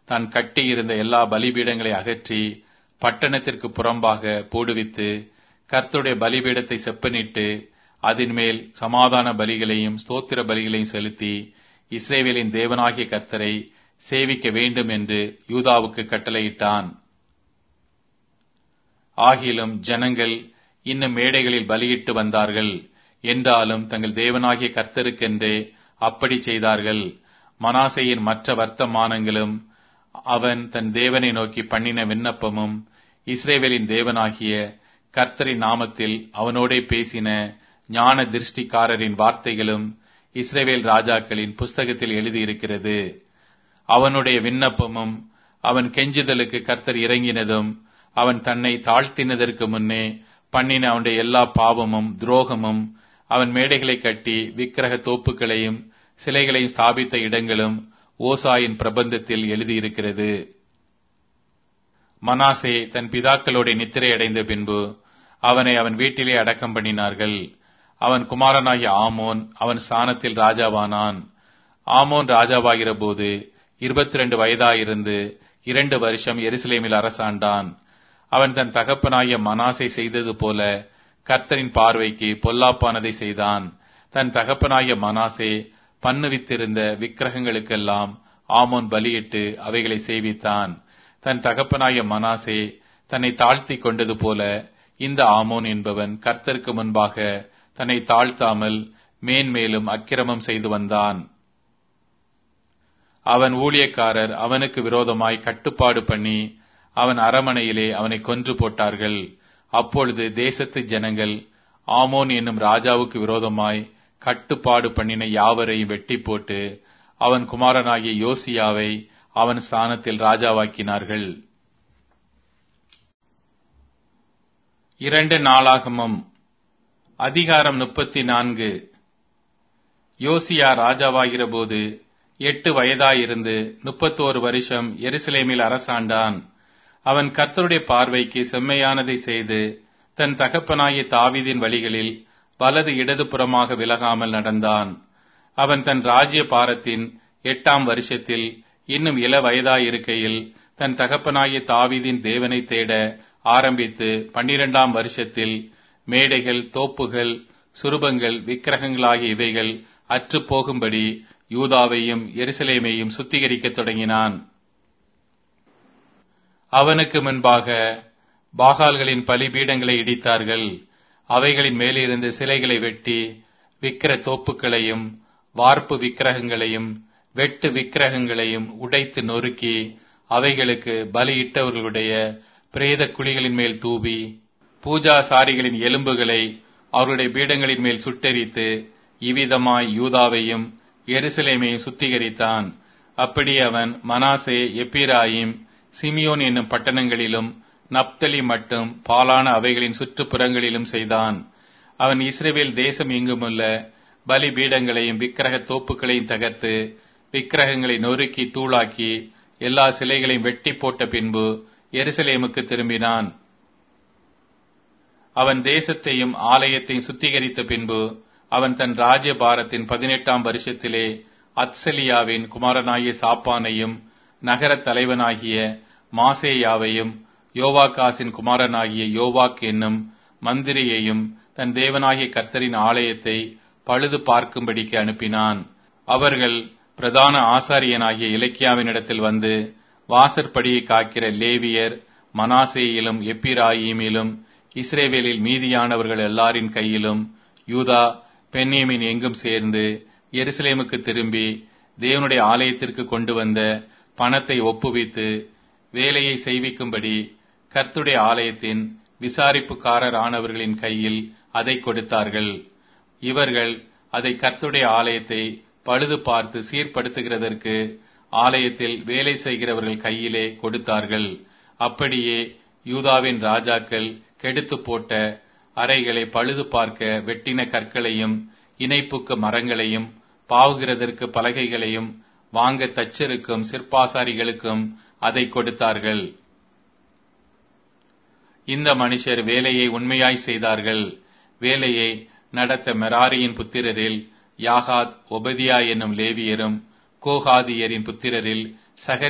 தான் கட்டியிருந்த எல்லா பலிபீடங்களை அகற்றி பட்டணத்திற்கு புறம்பாக போடுவித்து கர்த்தருடைய பலிபீடத்தை செப்பனிட்டு அதன் மேல் சமாதான பலிகளையும் ஸ்தோத்திர பலிகளையும் செலுத்தி இஸ்ரேவேலின் தேவனாகிய கர்த்தரை சேவிக்க வேண்டும் என்று யூதாவுக்கு கட்டளையிட்டான் ஆகிலும் ஜனங்கள் இன்னும் மேடைகளில் பலியிட்டு வந்தார்கள் என்றாலும் தங்கள் தேவனாகிய கர்த்தருக்கென்றே அப்படி செய்தார்கள் மனாசையின் மற்ற வர்த்தமானங்களும் அவன் தன் தேவனை நோக்கி பண்ணின விண்ணப்பமும் இஸ்ரேவேலின் தேவனாகிய கர்த்தரின் நாமத்தில் அவனோடே பேசின ஞான திருஷ்டிக்காரரின் வார்த்தைகளும் இஸ்ரேவேல் ராஜாக்களின் புஸ்தகத்தில் எழுதியிருக்கிறது அவனுடைய விண்ணப்பமும் அவன் கெஞ்சுதலுக்கு கர்த்தர் இறங்கினதும் அவன் தன்னை தாழ்த்தினதற்கு முன்னே பண்ணின அவனுடைய எல்லா பாவமும் துரோகமும் அவன் மேடைகளை கட்டி விக்கிரக தோப்புகளையும் சிலைகளையும் ஸ்தாபித்த இடங்களும் ஓசாயின் பிரபந்தத்தில் எழுதியிருக்கிறது மனாசே தன் பிதாக்களோட நித்திரை அடைந்த பின்பு அவனை அவன் வீட்டிலே அடக்கம் பண்ணினார்கள் அவன் குமாரனாகிய ஆமோன் அவன் ஸ்தானத்தில் ராஜாவானான் ஆமோன் ராஜாவாகிற போது இருபத்தி ரெண்டு வயதாயிருந்து இரண்டு வருஷம் எருசலேமில் அரசாண்டான் அவன் தன் தகப்பனாகிய மனாசை செய்தது போல கர்த்தரின் பார்வைக்கு பொல்லாப்பானதை செய்தான் தன் தகப்பனாகிய மனாசே பண்ணுவித்திருந்த விக்கிரகங்களுக்கெல்லாம் ஆமோன் பலியிட்டு அவைகளை சேவித்தான் தன் தகப்பனாகிய மனாசே தன்னை தாழ்த்தி கொண்டது போல இந்த ஆமோன் என்பவன் கர்த்தருக்கு முன்பாக தன்னை தாழ்த்தாமல் மேன்மேலும் அக்கிரமம் செய்து வந்தான் அவன் ஊழியக்காரர் அவனுக்கு விரோதமாய் கட்டுப்பாடு பண்ணி அவன் அரமனையிலே அவனை கொன்று போட்டார்கள் அப்பொழுது தேசத்து ஜனங்கள் ஆமோன் என்னும் ராஜாவுக்கு விரோதமாய் கட்டுப்பாடு பண்ணின யாவரையும் வெட்டி போட்டு அவன் குமாரனாகிய யோசியாவை அவன் ஸ்தானத்தில் ராஜாவாக்கினார்கள் இரண்டு நாளாகமம் அதிகாரம் முப்பத்தி நான்கு யோசியா ராஜாவாகிற போது எட்டு வயதாயிருந்து முப்பத்தோரு வருஷம் எருசலேமில் அரசாண்டான் அவன் கர்த்தருடைய பார்வைக்கு செம்மையானதை செய்து தன் தகப்பனாகிய தாவீதின் வழிகளில் வலது இடது புறமாக விலகாமல் நடந்தான் அவன் தன் ராஜ்ய பாரத்தின் எட்டாம் வருஷத்தில் இன்னும் இள வயதாயிருக்கையில் தன் தகப்பனாகிய தாவீதின் தேவனை தேட ஆரம்பித்து பன்னிரெண்டாம் வருஷத்தில் மேடைகள் தோப்புகள் சுரூபங்கள் விக்கிரகங்களாகிய இவைகள் அற்று போகும்படி யூதாவையும் எருசலேமையும் சுத்திகரிக்கத் தொடங்கினான் அவனுக்கு முன்பாக பாகால்களின் பலிபீடங்களை இடித்தார்கள் அவைகளின் மேலிருந்து சிலைகளை வெட்டி விக்கிர தோப்புகளையும் வார்ப்பு விக்கிரகங்களையும் வெட்டு விக்கிரகங்களையும் உடைத்து நொறுக்கி அவைகளுக்கு பலியிட்டவர்களுடைய பிரேத குழிகளின் மேல் தூவி பூஜாசாரிகளின் எலும்புகளை அவருடைய பீடங்களின் மேல் சுட்டெரித்து இவ்விதமாய் யூதாவையும் எருசலேமையும் சுத்திகரித்தான் அப்படி அவன் மனாசே எப்பிராயிம் சிமியோன் என்னும் பட்டணங்களிலும் நப்தலி மட்டும் பாலான அவைகளின் சுற்றுப்புறங்களிலும் செய்தான் அவன் இஸ்ரேவேல் தேசம் எங்குமுள்ள பலி பீடங்களையும் விக்கிரக தோப்புகளையும் தகர்த்து விக்கிரகங்களை நொறுக்கி தூளாக்கி எல்லா சிலைகளையும் வெட்டி போட்ட பின்பு எருசலேமுக்கு திரும்பினான் அவன் தேசத்தையும் ஆலயத்தையும் சுத்திகரித்த பின்பு அவன் தன் ராஜ்யபாரத்தின் பதினெட்டாம் வருஷத்திலே அத்சலியாவின் குமாரனாகிய சாப்பானையும் நகரத் தலைவனாகிய மாசேயாவையும் யோவாகாசின் குமாரனாகிய யோவாக் என்னும் மந்திரியையும் தன் தேவனாகிய கர்த்தரின் ஆலயத்தை பழுது பார்க்கும்படிக்கு அனுப்பினான் அவர்கள் பிரதான ஆசாரியனாகிய இலக்கியாவினிடத்தில் வந்து வாசற்படியை காக்கிற லேவியர் மனாசேயிலும் எப்பிராயிமிலும் இஸ்ரேவேலில் மீதியானவர்கள் எல்லாரின் கையிலும் யூதா பென்னியமின் எங்கும் சேர்ந்து எருசலேமுக்கு திரும்பி தேவனுடைய ஆலயத்திற்கு கொண்டு வந்த பணத்தை ஒப்புவித்து வேலையை செய்விக்கும்படி கர்த்துடைய ஆலயத்தின் விசாரிப்புக்காரர் ஆனவர்களின் கையில் அதை கொடுத்தார்கள் இவர்கள் அதை கர்த்துடைய ஆலயத்தை பழுது பார்த்து சீர்படுத்துகிறதற்கு ஆலயத்தில் வேலை செய்கிறவர்கள் கையிலே கொடுத்தார்கள் அப்படியே யூதாவின் ராஜாக்கள் கெடுத்து போட்ட அறைகளை பழுது பார்க்க வெட்டின கற்களையும் இணைப்புக்கு மரங்களையும் பாவுகிறதற்கு பலகைகளையும் வாங்க தச்சருக்கும் சிற்பாசாரிகளுக்கும் அதை கொடுத்தார்கள் இந்த மனுஷர் வேலையை உண்மையாய் செய்தார்கள் வேலையை நடத்த மெராரியின் புத்திரரில் யாகாத் ஒபதியா என்னும் லேவியரும் கோகாதியரின் புத்திரரில் சகர்